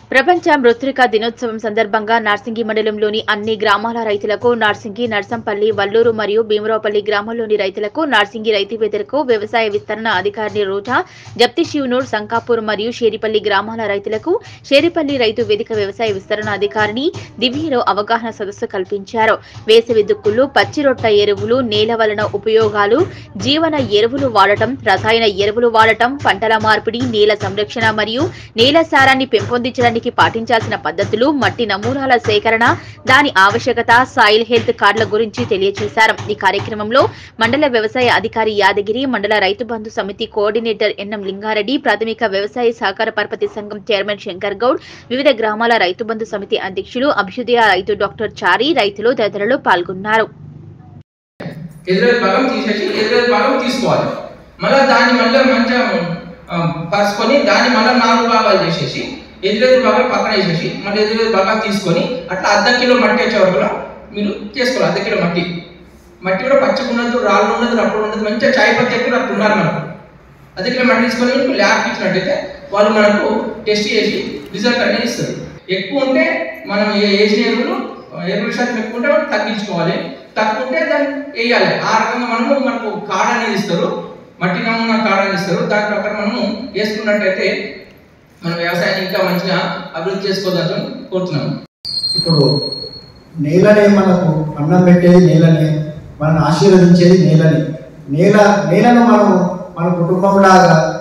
ప్రపంచ మృత్తికా దినోత్సవం సందర్భంగా నార్సింగి మండలంలోని అన్ని గ్రామాల రైతులకు నార్సింగి నర్సంపల్లి వల్లూరు మరియు భీమరావుపల్లి గ్రామాల్లోని రైతులకు నార్సింగి రైతు వేదికకు వ్యవసాయ విస్తరణ అధికారిని రోజా జప్తి శివనూర్ సంకాపూర్ మరియు షేరిపల్లి గ్రామాల రైతులకు షేరిపల్లి రైతు వేదిక వ్యవసాయ విస్తరణ అధికారిని దివ్యలో అవగాహన సదస్సు కల్పించారు వేసవి దుక్కులు పచ్చి రొట్ట ఎరువులు నేల వలన ఉపయోగాలు జీవన ఎరువులు వాడటం రసాయన ఎరువులు వాడటం పంటల మార్పిడి నేల సంరక్షణ మరియు నేల సారాన్ని పెంపొందించడానికి పాటించాల్సిన పద్ధతులు మట్టి నమూనాల సేకరణ దాని ఆవశ్యకత సాయిల్ హెల్త్ కార్డుల గురించి తెలియజేశారు ఈ కార్యక్రమంలో మండల వ్యవసాయ అధికారి యాదగిరి మండల రైతు బంధు సమితి కోఆర్డినేటర్ ఎన్ఎం లింగారెడ్డి ప్రాథమిక వ్యవసాయ సహకార పరపతి సంఘం చైర్మన్ శంకర్ గౌడ్ వివిధ గ్రామాల రైతు బంధు సమితి అధ్యక్షులు అభ్యుదయ రైతు డాక్టర్ చారి రైతులు తదితరులు పాల్గొన్నారు ఎదురు భాగం తీసేసి ఎదురు భాగం తీసుకోవాలి మళ్ళీ దాన్ని మళ్ళీ మంచిగా ఆ, పరుచుకొని దాన్ని మళ్ళీ నాలుగు భాగాలు చేసేసి ఎదురెదురు భాగాలు పక్కన వేసేసి మళ్ళీ ఎదురెదురు భాగాలు తీసుకొని అట్లా అర్ధ కిలో మట్టి వచ్చే వరకు కూడా మీరు చేసుకోవాలి అర్ధ కిలో మట్టి మట్టి కూడా పచ్చిగా ఉండదు రాళ్ళు ఉండదు రప్పుడు ఉండదు మంచిగా చాయ్ పత్తి ఎక్కువ అట్లా ఉండాలి మనకు అర్ధ కిలో మట్టి తీసుకొని మీకు ల్యాబ్ ఇచ్చినట్టయితే వాళ్ళు మనకు టెస్ట్ చేసి రిజల్ట్ అనేది ఇస్తారు ఎక్కువ ఉంటే మనం ఏ వేసిన ఎరువులు ఎరువుల శాతం ఎక్కువ ఉంటే మనం తగ్గించుకోవాలి తక్కువ ఉంటే దాన్ని వేయాలి ఆ రకంగా మనము మనకు కార్డ్ అనేది ఇస్తారు మట్టి నమూనా కార్డ్ అనేది ఇస్తారు దాని ప్రకారం మనము వేసుకున్నట్టయితే మన వ్యవసాయాన్ని ఇంకా మంచిగా అభివృద్ధి చేసుకోవద్దని కోరుతున్నాము ఇప్పుడు నేలనే మనకు అన్నం పెట్టేది నేలనే మనల్ని ఆశీర్వదించేది నేలని నేల నేలను మనం మన కుటుంబంలాగా